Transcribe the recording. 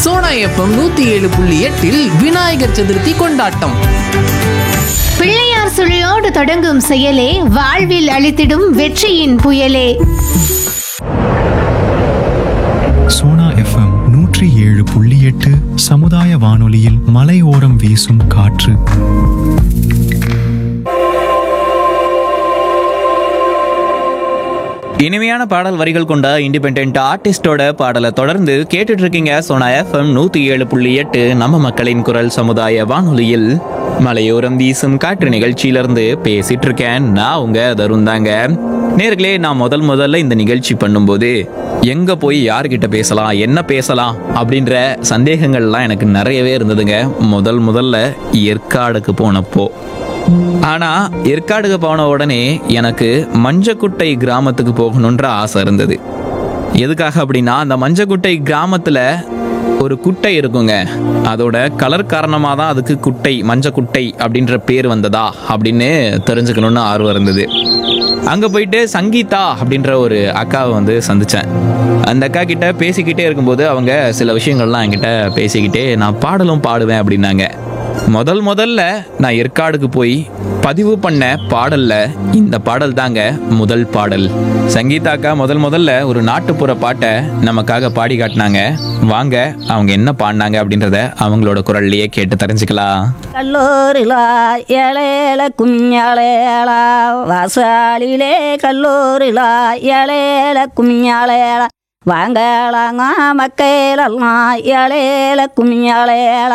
Sona FM நூத்தி ஏழு புள்ளி எட்டில் விநாயகர் சதுர்த்தி கொண்டாட்டம் பிள்ளையார் சுழியோடு தொடங்கும் செயலே வாழ்வில் அளித்திடும் வெற்றியின் புயலே சோனா எஃப்எம் நூற்றி ஏழு புள்ளி எட்டு சமுதாய வானொலியில் மலையோரம் வீசும் காற்று இனிமையான பாடல் வரிகள் கொண்ட இண்டிபெண்ட் ஆர்டிஸ்டோட பாடலை தொடர்ந்து கேட்டுட்டு இருக்கீங்க சோனா எஃப்எம் நூத்தி ஏழு புள்ளி எட்டு நம்ம மக்களின் குரல் சமுதாய வானொலியில் மலையோரம் வீசும் காற்று நிகழ்ச்சியிலிருந்து பேசிட்டு இருக்கேன் நான் உங்க தருண் தாங்க நேர்களே நான் முதல் முதல்ல இந்த நிகழ்ச்சி பண்ணும்போது எங்க போய் யார்கிட்ட பேசலாம் என்ன பேசலாம் அப்படின்ற சந்தேகங்கள்லாம் எனக்கு நிறையவே இருந்ததுங்க முதல் முதல்ல ஏற்காடுக்கு போனப்போ ஆனா ஏற்காடுக்கு போன உடனே எனக்கு மஞ்சக்குட்டை கிராமத்துக்கு போகணுன்ற ஆசை இருந்தது எதுக்காக அப்படின்னா அந்த மஞ்சக்குட்டை கிராமத்துல ஒரு குட்டை இருக்குங்க அதோட கலர் காரணமாக தான் அதுக்கு குட்டை மஞ்சக்குட்டை அப்படின்ற பேர் வந்ததா அப்படின்னு தெரிஞ்சுக்கணும்னு ஆர்வம் இருந்தது அங்கே போயிட்டு சங்கீதா அப்படின்ற ஒரு அக்காவை வந்து சந்தித்தேன் அந்த அக்கா கிட்ட பேசிக்கிட்டே இருக்கும்போது அவங்க சில விஷயங்கள்லாம் என்கிட்ட பேசிக்கிட்டே நான் பாடலும் பாடுவேன் அப்படின்னாங்க முதல் முதல்ல நான் ஏற்காடுக்கு போய் பதிவு பண்ண பாடல்ல இந்த பாடல் தாங்க முதல் பாடல் சங்கீதாக்கா முதல் முதல்ல ஒரு நாட்டுப்புற பாட்டை நமக்காக பாடி காட்டினாங்க வாங்க அவங்க என்ன பாடினாங்க அப்படின்றத அவங்களோட குரல்லையே கேட்டு தெரிஞ்சுக்கலாம் கல்லூரிலா ஏழேல குஞ்ஞாளேளா வாசாலிலே கல்லூரிலா ஏழேல குஞ்ஞாளேளா வாங்கலாங்க மக்களெல்லாம் ஏழேல குஞ்ஞாளேளா